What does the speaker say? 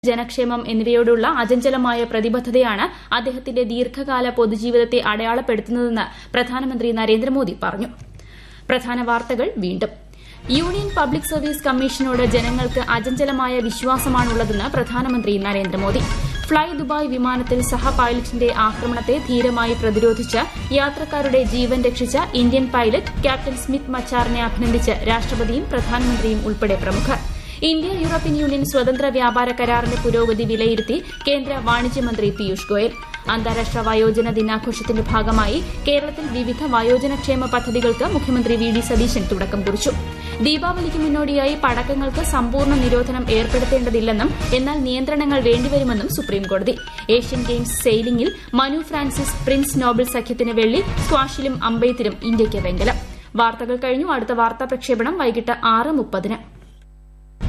ജനക്ഷേമം എന്നിവയോടുള്ള അചഞ്ചലമായ പ്രതിബദ്ധതയാണ് അദ്ദേഹത്തിന്റെ ദീർഘകാല പൊതുജീവിതത്തെ അടയാളപ്പെടുത്തുന്നതെന്ന് പ്രധാനമന്ത്രി നരേന്ദ്രമോദി പറഞ്ഞു പ്രധാന വാർത്തകൾ വീണ്ടും യൂണിയൻ പബ്ലിക് സർവീസ് കമ്മീഷനോട് ജനങ്ങൾക്ക് അചഞ്ചലമായ വിശ്വാസമാണുള്ളതെന്ന് പ്രധാനമന്ത്രി നരേന്ദ്രമോദി ഫ്ളൈ ദുബായ് വിമാനത്തിൽ സഹ പൈലറ്റിന്റെ ആക്രമണത്തെ ധീരമായി പ്രതിരോധിച്ച് യാത്രക്കാരുടെ ജീവൻ രക്ഷിച്ച ഇന്ത്യൻ പൈലറ്റ് ക്യാപ്റ്റൻ സ്മിത്ത് മച്ചാറിനെ അഭിനന്ദിച്ച് രാഷ്ട്രപതിയും പ്രധാനമന്ത്രിയും ഉൾപ്പെടെ പ്രമുഖർ ഇന്ത്യ യൂറോപ്യൻ യൂണിയൻ സ്വതന്ത്ര വ്യാപാര കരാറിന്റെ പുരോഗതി വിലയിരുത്തി കേന്ദ്ര വാണിജ്യമന്ത്രി പീയൂഷ് ഗോയൽ അന്താരാഷ്ട്ര വയോജന ദിനാഘോഷത്തിന്റെ ഭാഗമായി കേരളത്തിൽ വിവിധ വയോജനക്ഷേമ പദ്ധതികൾക്ക് മുഖ്യമന്ത്രി വി ഡി സതീശൻ തുടക്കം കുറിച്ചു ദീപാവലിക്ക് മുന്നോടിയായി പടക്കങ്ങൾക്ക് സമ്പൂർണ്ണ നിരോധനം ഏർപ്പെടുത്തേണ്ടതില്ലെന്നും എന്നാൽ നിയന്ത്രണങ്ങൾ വേണ്ടിവരുമെന്നും സുപ്രീംകോടതി ഏഷ്യൻ ഗെയിംസ് സെയിലിംഗിൽ മനു ഫ്രാൻസിസ് പ്രിൻസ് നോബൽ സഖ്യത്തിന് വെള്ളി സ്ക്വാഷിലും അമ്പെയ്ത്തിലും ഇന്ത്യയ്ക്ക് വെങ്കലം വാർത്തകൾ കഴിഞ്ഞു അടുത്ത വാർത്താ പ്രക്ഷേപണം വൈകിട്ട് ആറ് മുപ്പതിന്